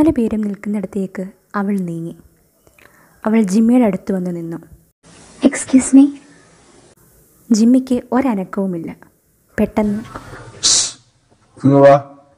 നാല് പേരും നിൽക്കുന്നിടത്തേക്ക് അവൾ നീങ്ങി അവൾ ജിമ്മിയുടെ അടുത്ത് വന്ന് നിന്നു എക്സ്ക്യൂസ് മീ ജിമ്മിക്ക് ഒരനക്കവുമില്ല പെട്ടെന്ന് ഇങ്ങ് വാ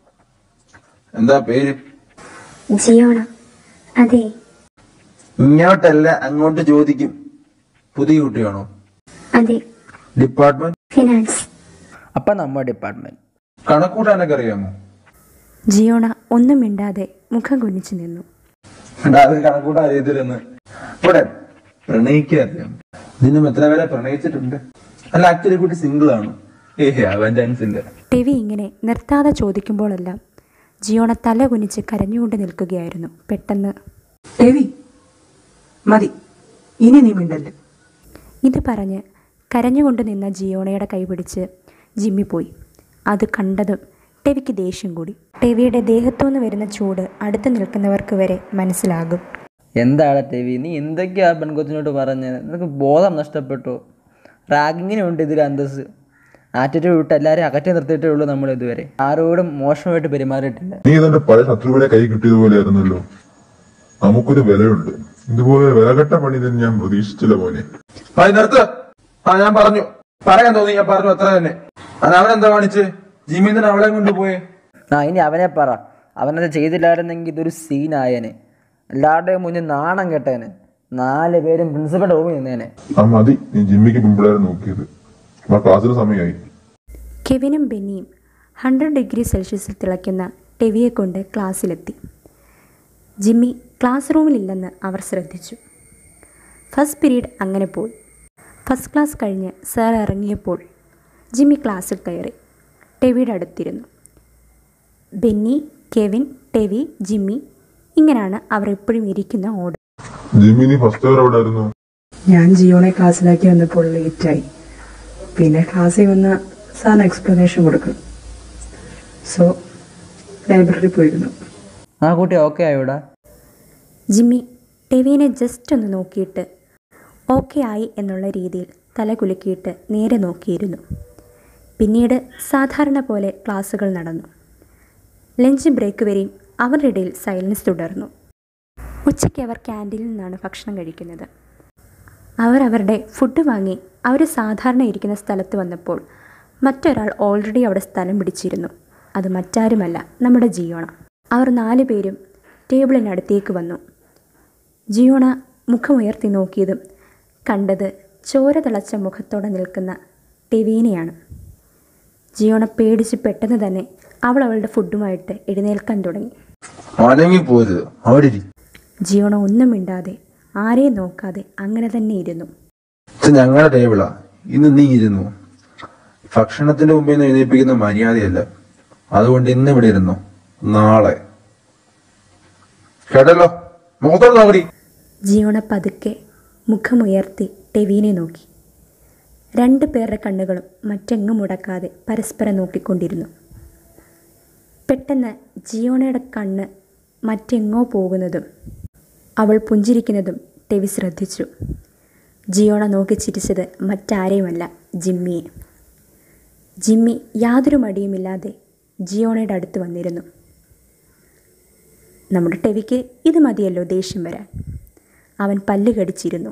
എന്താ പേര് ജിയോണ അതെ ഇങ്ങോട്ടല്ല അങ്ങോട്ട് ചോദിക്കും പുതിയ കുട്ടിയാണോ അതെ ഡിപ്പാർട്ട്മെന്റ് ഫിനാൻസ് അപ്പം നമ്മുടെ ഡിപ്പാർട്ട്മെന്റ് കണക്കൂട്ടാനൊക്കെ അറിയാമോ ജിയോണ ഒന്നും മിണ്ടാതെ മുഖം കുനിച്ചു നിന്നു എടാ, അത് കണക്കൂട്ടാൻ അറിയത്തില്ലെന്ന് ഇവിടെ പ്രണയിക്കാൻ അറിയാം ഇതിനും എത്ര പേരെ പ്രണയിച്ചിട്ടുണ്ട് അല്ല ആക്ച്വലി കുട്ടി സിംഗിൾ ആണ് ഏഹ് അവൻ ചാൻസ് ഇല്ല ടെവി ഇങ്ങനെ നിർത്താതെ ചോദിക്കുമ്പോഴെല്ലാം ജിയോണ തല കുനിച്ച് കരഞ്ഞുകൊണ്ട് നിൽക്കുകയായിരുന്നു പെട്ടെന്ന് രവി മതി ഇനി നീ മിണ്ടല്ലേ ഇത് പറഞ്ഞ് കരഞ്ഞുകൊണ്ട് നിന്ന ജിയോണയുടെ കൈപിടിച്ച് ജിമ്മി പോയി അത് കണ്ടതും ടെവിക്ക് ദേഷ്യം കൂടി ടെവിയുടെ ദേഹത്തുനിന്ന് വരുന്ന ചൂട് അടുത്ത് നിൽക്കുന്നവർക്ക് വരെ മനസ്സിലാകും എന്താണ് ടി വി നീ എന്തൊക്കെയാ ആ പെൺകൊച്ചിനോട് പറഞ്ഞത് നിനക്ക് ബോധം നഷ്ടപ്പെട്ടു റാഗിങ്ങിനുണ്ട് ഇതിൽ അന്തസ് ആറ്റിറ്റ്യൂഡ് വിട്ട് എല്ലാവരെയും അകറ്റി നിർത്തിയിട്ടേ ഉള്ളൂ നമ്മൾ ഇതുവരെ ആരോടും മോശമായിട്ട് പെരുമാറിയിട്ടില്ല നീ ഇതെന്റെ പഴയ ശത്രുവിനെ കൈ കിട്ടിയതുപോലെയായിരുന്നല്ലോ നമുക്കൊരു വിലയുണ്ട് ഇതുപോലെ വിലകെട്ട പണി തന്നെ ഞാൻ പ്രതീക്ഷിച്ചില്ല മോനെ ആ നിർത്ത് ആ ഞാൻ പറഞ്ഞു പറയാൻ തോന്നി ഞാൻ പറഞ്ഞു അത്ര തന്നെ അത് അവൻ എന്താ കാണിച്ച് ജിമ്മിന്ന് അവളെ കൊണ്ടുപോയേ ആ ഇനി അവനെ പറ അവനത് ചെയ്തില്ലായിരുന്നെങ്കിൽ ഇതൊരു സീനായേനെ എല്ലാവരുടെയും മുന്നിൽ നാണം കെട്ടേനെ നാല് പേരും പ്രിൻസിപ്പൽ റൂമിൽ നിന്നേനെ ആ മതി നീ ജിമ്മിക്ക് പിമ്പിളാരെ നോക്കിയത് ആ ക്ലാസ്സിന് സമയമായി കെവിനും ബെന്നിയും ഹൺഡ്രഡ് ഡിഗ്രി സെൽഷ്യസിൽ തിളയ്ക്കുന്ന ടെവിയെ കൊണ്ട് ക്ലാസ്സിലെത്തി ജിമ്മി ക്ലാസ് റൂമിലില്ലെന്ന് അവർ ശ്രദ്ധിച്ചു ഫസ്റ്റ് പീരീഡ് അങ്ങനെ പോയി ഫസ്റ്റ് ക്ലാസ് കഴിഞ്ഞ് സാർ ഇറങ്ങിയപ്പോൾ ജിമ്മി ക്ലാസ്സിൽ കയറി ടെവിയുടെ അടുത്തിരുന്നു ബെന്നി കെവിൻ ടെവി ജിമ്മി ഇങ്ങനെയാണ് അവർ എപ്പോഴും ഇരിക്കുന്ന ഓർഡർ ജിമ്മി നീ ഫസ്റ്റ് ഇയർ എവിടെ ആയിരുന്നു ഞാൻ ജിയോണെ ക്ലാസ്സിലാക്കി വന്നപ്പോൾ ലേറ്റായി പിന്നെ ക്ലാസ്സിൽ വന്ന സാറിന് എക്സ്പ്ലനേഷൻ കൊടുക്കും സോ ലൈബ്രറി പോയിരുന്നു ആ കുട്ടി ഓക്കെ ആയോടാ ജിമ്മി ടെവിനെ ജസ്റ്റ് ഒന്ന് നോക്കിയിട്ട് ഓക്കെ ആയി എന്നുള്ള രീതിയിൽ തല കുലുക്കിയിട്ട് നേരെ നോക്കിയിരുന്നു പിന്നീട് സാധാരണ പോലെ ക്ലാസ്സുകൾ നടന്നു ലഞ്ച് ബ്രേക്ക് വരെയും അവരുടെ ഇടയിൽ സൈലൻസ് തുടർന്നു ഉച്ചയ്ക്ക് അവർ ക്യാൻറ്റീനിൽ നിന്നാണ് ഭക്ഷണം കഴിക്കുന്നത് അവർ അവരുടെ ഫുഡ് വാങ്ങി അവർ സാധാരണ ഇരിക്കുന്ന സ്ഥലത്ത് വന്നപ്പോൾ മറ്റൊരാൾ ഓൾറെഡി അവിടെ സ്ഥലം പിടിച്ചിരുന്നു അത് മറ്റാരുമല്ല നമ്മുടെ ജിയോണ അവർ നാല് പേരും ടേബിളിനടുത്തേക്ക് വന്നു ജിയോണ മുഖമുയർത്തി നോക്കിയതും കണ്ടത് ചോര തിളച്ച മുഖത്തോടെ നിൽക്കുന്ന ടെവീനെയാണ് ജിയോണ പേടിച്ച് പെട്ടെന്ന് തന്നെ അവൾ അവളുടെ ഫുഡുമായിട്ട് എഴുന്നേൽക്കാൻ തുടങ്ങി അനങ്ങി പോരുത് അവിടെ ഇരി. ജിയോണ ഒന്നും മിണ്ടാതെ ആരെയും നോക്കാതെ അങ്ങനെ തന്നെ ഇരുന്നു ഇത് ഞങ്ങളുടെ ടേബിളാ ഇന്ന് നീ ഇരുന്നു ഭക്ഷണത്തിന്റെ മുമ്പിൽ നിന്ന് എഴുന്നേൽപ്പിക്കുന്ന മര്യാദയല്ല അതുകൊണ്ട് ഇന്ന് ഇവിടെ ഇരുന്നു നാളെ കേട്ടല്ലോ മുഖത്തോട് നോക്കടി ജിയോണ പതുക്കെ മുഖമുയർത്തി ടെവീനെ നോക്കി രണ്ട് പേരുടെ കണ്ണുകളും മറ്റെങ്ങും മുടക്കാതെ പരസ്പരം നോക്കിക്കൊണ്ടിരുന്നു പെട്ടെന്ന് ജിയോണയുടെ കണ്ണ് മറ്റെങ്ങോ പോകുന്നതും അവൾ പുഞ്ചിരിക്കുന്നതും ടെവി ശ്രദ്ധിച്ചു ജിയോണ നോക്കി ചിരിച്ചത് മറ്റാരെയുമല്ല ജിമ്മിയെ ജിമ്മി യാതൊരു മടിയുമില്ലാതെ ജിയോണയുടെ അടുത്ത് വന്നിരുന്നു നമ്മുടെ ടെവിക്ക് ഇത് മതിയല്ലോ ദേഷ്യം വരാൻ അവൻ പല്ല് കടിച്ചിരുന്നു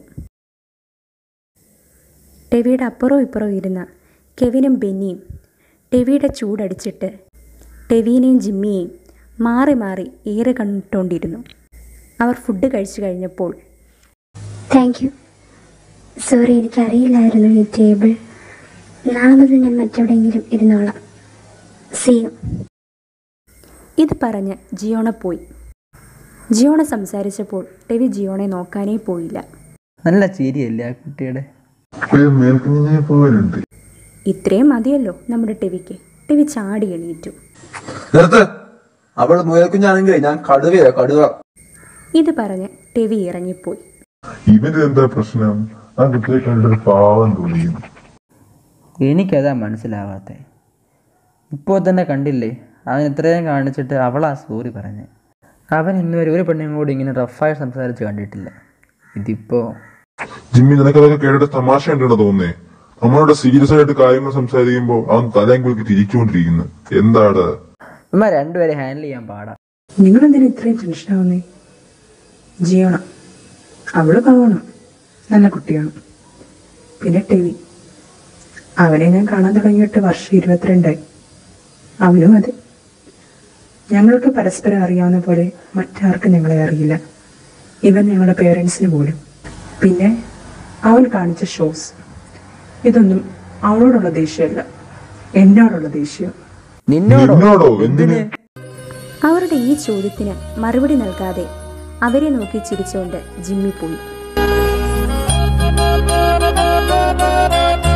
ടെവിയുടെ അപ്പുറവും ഇപ്പുറവും ഇരുന്ന കെവിനും ബെന്നിയും ടെവിയുടെ ചൂടടിച്ചിട്ട് ടെവീനെയും ജിമ്മിയെയും മാറി മാറി ഏറെ കണ്ടിട്ടുണ്ടിരുന്നു അവർ ഫുഡ് കഴിച്ചു കഴിഞ്ഞപ്പോൾ താങ്ക് യു സോറി എനിക്കറിയില്ലായിരുന്നു ഈ ടേബിൾ നാളെ മുതൽ ഞാൻ മറ്റെവിടെയെങ്കിലും ഇരുന്നോളാം സി യു ഇത് പറഞ്ഞ് ജിയോണ പോയി ജിയോണ സംസാരിച്ചപ്പോൾ ടെവി ജിയോണെ നോക്കാനേ പോയില്ല നല്ല ചിരിയല്ലേ ആ കുട്ടിയുടെ മേൽക്കുഞ്ഞിനെ പോകാനുണ്ട് ഇത്രയും മതിയല്ലോ നമ്മുടെ ടെവിക്ക് ടെവി ചാടി എണീറ്റു നിർത്ത് അവൾ മുയൽക്കുഞ്ഞാണെങ്കിലേ ഞാൻ കടുവയാ കടുവ ഇത് പറഞ്ഞ് ടെവി ഇറങ്ങിപ്പോയി ഇവന്റെ എന്താ പ്രശ്നം ആ കുട്ടിയെ കണ്ടൊരു പാവം തോന്നിയും എനിക്കതാ മനസ്സിലാവാത്തെ ഇപ്പോൾ തന്നെ കണ്ടില്ലേ അവൻ ഇത്രയും കാണിച്ചിട്ട് അവളാ സോറി പറഞ്ഞേ അവൻ ഇന്നുവരെ ഒരു പെണ്ണിനും കൂടി ഇങ്ങനെ റഫായി സംസാരിച്ച് കണ്ടിട്ടില്ല ഇതിപ്പോ ജിമ്മി നിനക്കതൊക്കെ കേട്ടിട്ട് തമാശ ഉണ്ടെന്ന് തോന്നേ നമ്മളോട് സീരിയസ് ആയിട്ട് കാര്യങ്ങൾ സംസാരിക്കുമ്പോൾ അവൻ തലയും കുലുക്കി തിരിച്ചുകൊണ്ടിരിക്കുന്നു എന്താണ് ഇമ്മ രണ്ടുപേരെ ഹാൻഡിൽ ചെയ്യാൻ പാടാ നിങ്ങളെന്തിനാ ഇത്രയും ടെൻഷനാവുന്നേ ജിയോണ അവള് പാവണം നല്ല കുട്ടിയാണ് പിന്നെ ടെവി അവനെ ഞാൻ കാണാൻ തുടങ്ങിയിട്ട് വർഷം ഇരുപത്തിരണ്ടായി അവനും അതെ ഞങ്ങൾക്ക് പരസ്പരം അറിയാവുന്ന പോലെ മറ്റാർക്കും ഞങ്ങളെ അറിയില്ല ഇവൻ ഞങ്ങളുടെ പേരൻസിന് പോലും പിന്നെ അവൻ കാണിച്ച ഷോസ് ഇതൊന്നും അവളോടുള്ള ദേഷ്യമല്ല എന്നോടുള്ള ദേഷ്യം നിന്നോടോ നിന്നോടോ എന്തിന് അവരുടെ ഈ ചോദ്യത്തിന് മറുപടി നൽകാതെ അവരെ നോക്കി ചിരിച്ചുകൊണ്ട് ജിമ്മി പോയി